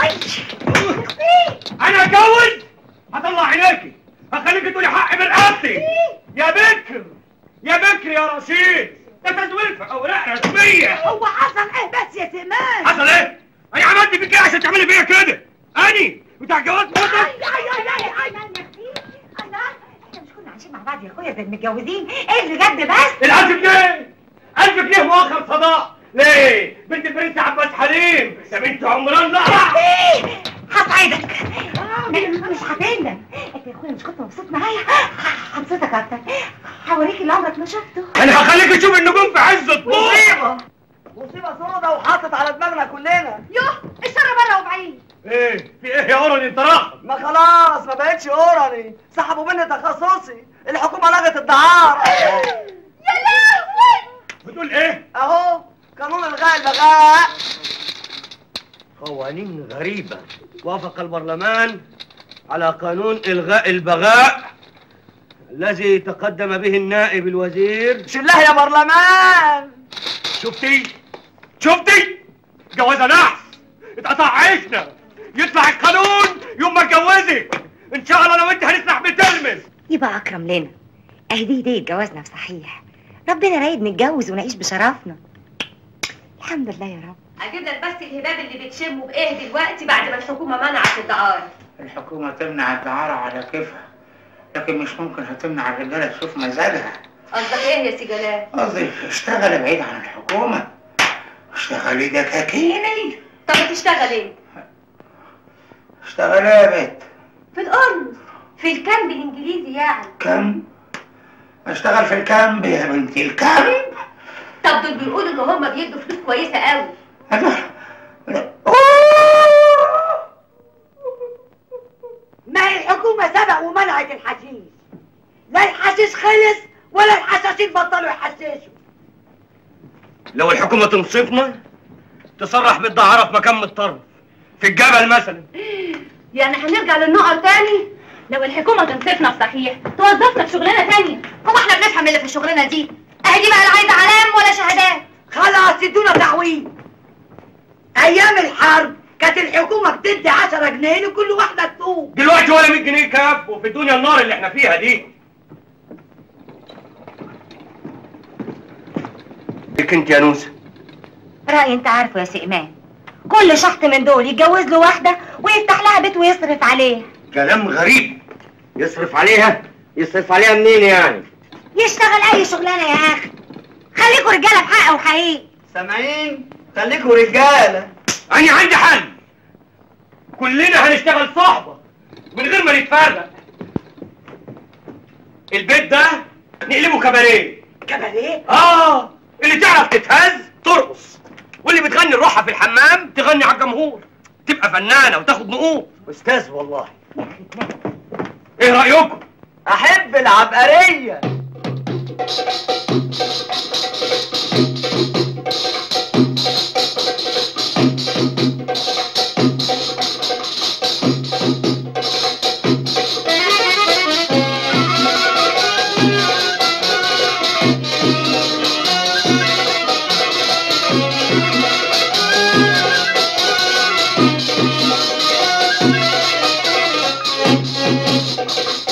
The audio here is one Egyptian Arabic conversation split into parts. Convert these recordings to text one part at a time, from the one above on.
انا اتجوز هطلع عينيكي هخليكي تقولي حقي من رقبتي يا بكر يا بكر يا رشيد ده تزوير في اوراق رسميه هو حصل ايه بس يا سمان حصل ايه؟ انا عملت فيك ايه عشان تعملي فيا كده؟ اني بتاع جواز موتك؟ اي اي اي اي الله احنا مش كنا عايشين مع بعض يا اخويا زي المتجوزين ايه اللي جد بس الألف جنيه 1000 جنيه مؤخر صداق ليه؟ بنت البرنس عباس حليم يا بنت عمران لا ايه هسعدك مش هتندم انت يا اخويا مش كنت مبسوط معايا هبسطك اكتر هوريك اللي عمرك ما شفته انا هخليك تشوف النجوم في عز الطول مصيبة مصيبة سودا وحطت على دماغنا كلنا يوه الشر بره وبعيد ايه في ايه يا اورن انت راح ما خلاص ما بقتش اوراني سحبوا مني تخصصي الحكومة لغت الدعارة يا لهوي بتقول ايه؟ اهو قانون الغاء البغاء قوانين غريبة وافق البرلمان على قانون إلغاء البغاء الذي تقدم به النائب الوزير شلها يا برلمان شفتي؟ شفتي؟ جوازة نحس اتقطع عيشنا يطلع القانون يوم ما اتجوزك ان شاء الله لو انت هنسمح بتلمس يبقى اكرم لنا اهي دي هديه جوازنا صحيح ربنا رايد نتجوز ونعيش بشرفنا الحمد لله يا رب اجيب لك بس الهباب اللي بتشمه بايه دلوقتي بعد ما الحكومه منعت الدعاره الحكومة تمنع الدعارة على كيفها لكن مش ممكن هتمنع الرجالة تشوف مزاجها قصدك ايه يا سي جلال قصدي اشتغل بعيد عن الحكومة اشتغلي دكاكيني طب بتشتغل ايه اشتغلي يا بيت في القرن في الكامب الانجليزي يعني كم اشتغل في الكامب يا بنتي الكامب طب دول بيقولوا ان هم بيدوا فلوس كويسه قوي ما هي الحكومة سبق ومنعت الحشيش لا الحشيش خلص ولا الحشاشين بطلوا يحششوا لو الحكومة تنصفنا تصرح بالدعارة في مكان متطرف في الجبل مثلا يعني هنرجع للنقر تاني لو الحكومه تنصفنا صحيح توظفنا في شغلانه تانية هو احنا بنفهم اللي في الشغلانه دي اهي دي بقى لا عايزه علام ولا شهادات خلاص ادونا تعويض ايام الحرب كانت الحكومة بتدي 10 جنيه لكل واحدة تقوم دلوقتي ولا 100 جنيه كاب وفي الدنيا النار اللي احنا فيها دي ليك انت يا نوسه رأي انت عارفه يا سئمان كل شحط من دول يتجوز له واحدة ويفتح لها بيت ويصرف عليه كلام غريب يصرف عليها يصرف عليها منين يعني يشتغل اي شغلانة يا اخي خليكوا رجالة بحق وحقيقي سامعين خليكوا رجالة انا عندي حل كلنا هنشتغل صحبة من غير ما نتفرق البيت ده نقلبه كباريه كباريه اه اللي تعرف تتهز ترقص واللي بتغني لروحها في الحمام تغني على الجمهور تبقى فنانة وتاخد نقوط استاذ والله ايه رأيكم؟ احب العبقرية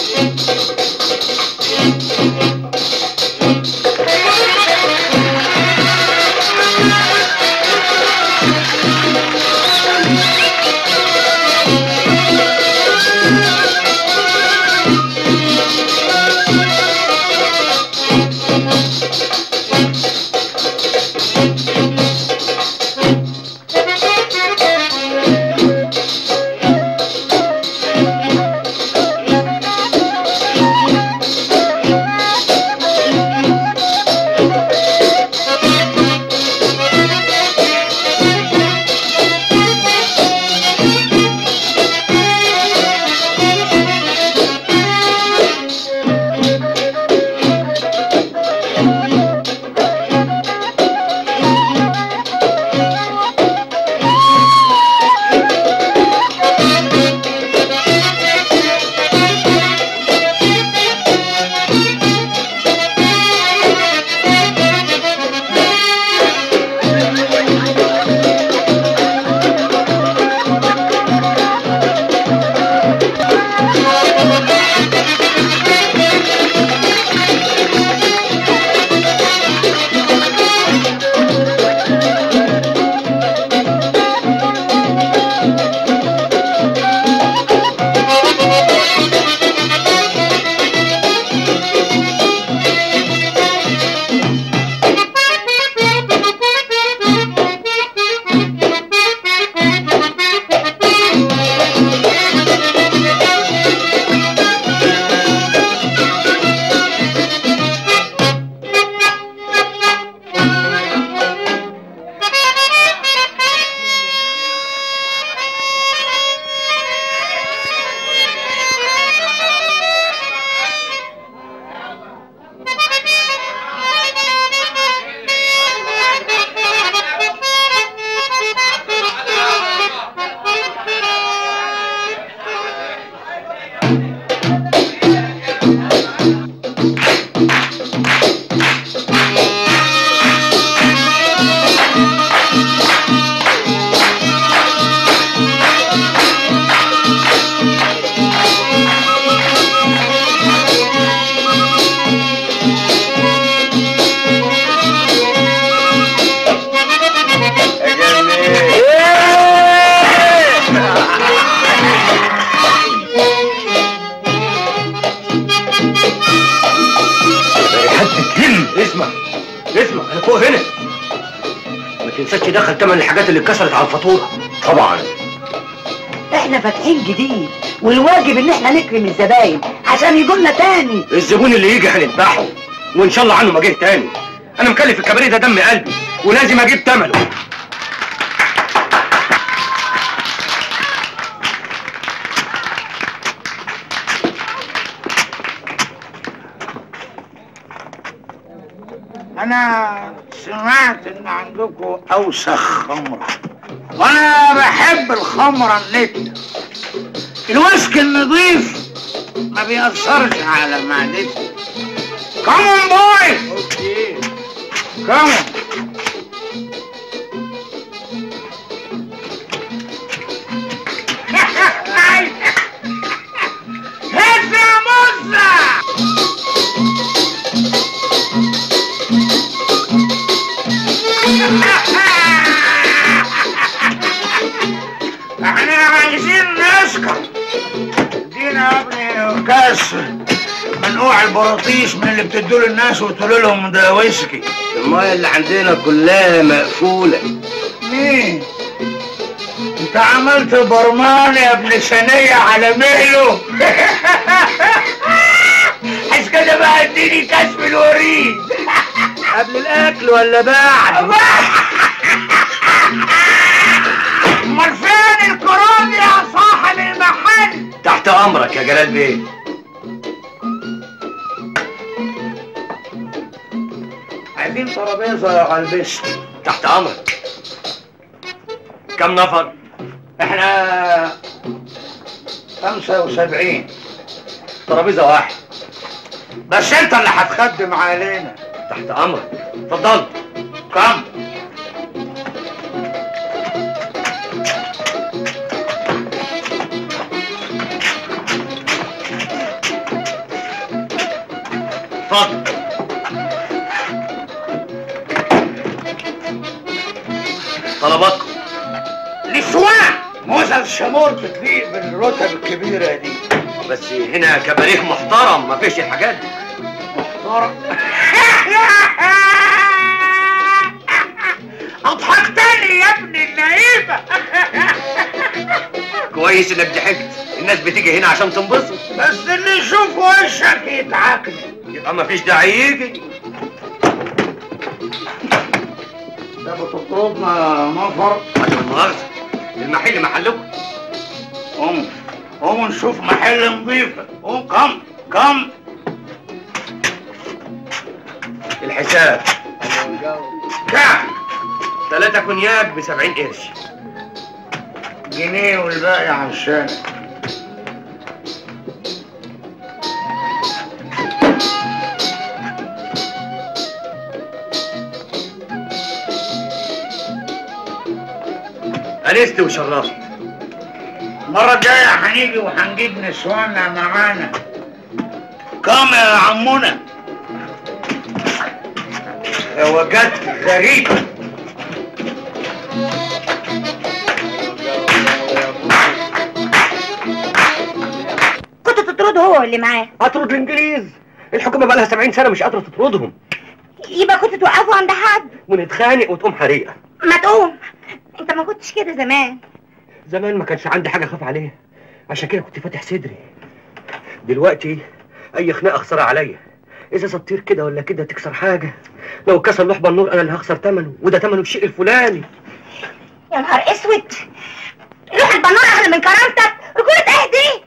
Thank عرفت دخل تمن الحاجات اللي اتكسرت على الفاتوره طبعا احنا فاتحين جديد والواجب ان احنا نكرم الزباين عشان يجولنا تاني الزبون اللي يجي هنذبحه وان شاء الله عنه ما جه تاني انا مكلف الكباريه ده دم قلبي ولازم اجيب ثمنه انا سمعت ان عندكم اوسخ خمره وانا بحب الخمره النت الوسك النظيف ما بيأثرش على معدتي كمون بوي كمون هات يا موزة احنا عايزين نسكر ادينا يا ابني كاس منقوع البراطيش من اللي بتدوا للناس وتقولوا لهم ده ويسكي المايه اللي عندنا كلها مقفوله مين انت عملت برمان يا ابن ثانية على مهله عايز كده بقى اديني كاس من الوريد قبل الاكل ولا بعد امال فين الكرون يا صاحب المحل تحت امرك يا جلال بيه عايزين ترابيزه على البست تحت امرك كم نفر احنا خمسة وسبعين ترابيزه واحد بس انت اللي هتخدم علينا تحت امرك اتفضل كم اتفضل طلباتكم نسوان موزة الشمور بتليق بالرتب الكبيرة دي بس هنا كباريه محترم ما فيش الحاجات دي محترم اضحكتني يا ابن اللعيبة كويس انك ضحكت الناس بتيجي هنا عشان تنبسط بس اللي يشوف وشك يتعاكل يبقى ما فيش داعي يجي ده بتطردنا نفر عشان المؤاخذه المحل محلكم قوم قوم نشوف محل نظيف قوم كم كم الحساب كام ثلاثة كونياك ب 70 قرش جنيه والباقي عشان أنست وشرفت المرة الجاية هنيجي وهنجيب نسواننا معانا كم يا عمنا وجدت غريبة كنت تطرده هو اللي معاه أطرد الإنجليز الحكومة بقى لها 70 سنة مش قادرة تطردهم يبقى كنت توقفه عند حد ونتخانق وتقوم حريقة ما تقوم انت ما كنتش كده زمان زمان ما كانش عندي حاجة أخاف عليها عشان كده كنت فاتح صدري دلوقتي أي خناقة خسارة عليا إذا سطير كده ولا كده تكسر حاجة لو كسر لوح النور أنا اللي هخسر ثمنه وده ثمنه الشيء الفلاني يا نهار اسود روح البنار اغلى من كرامتك رجولة اهدي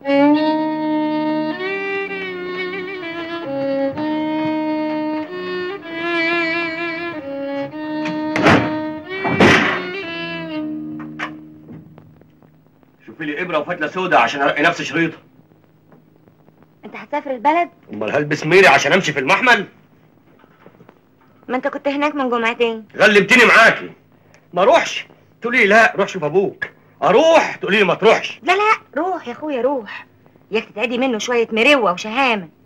شوفي لي إبرة وفتلة سودا عشان أرقي نفسي شريطة انت هتسافر البلد أمال هلبس ميري عشان أمشي في المحمل ما انت كنت هناك من جمعتين غلبتني معاكي ما اروحش تقولي لي لا روح شوف ابوك اروح تقولي لي ما تروحش لا لا روح يا اخويا روح ياك تتعدي منه شوية مروة وشهامة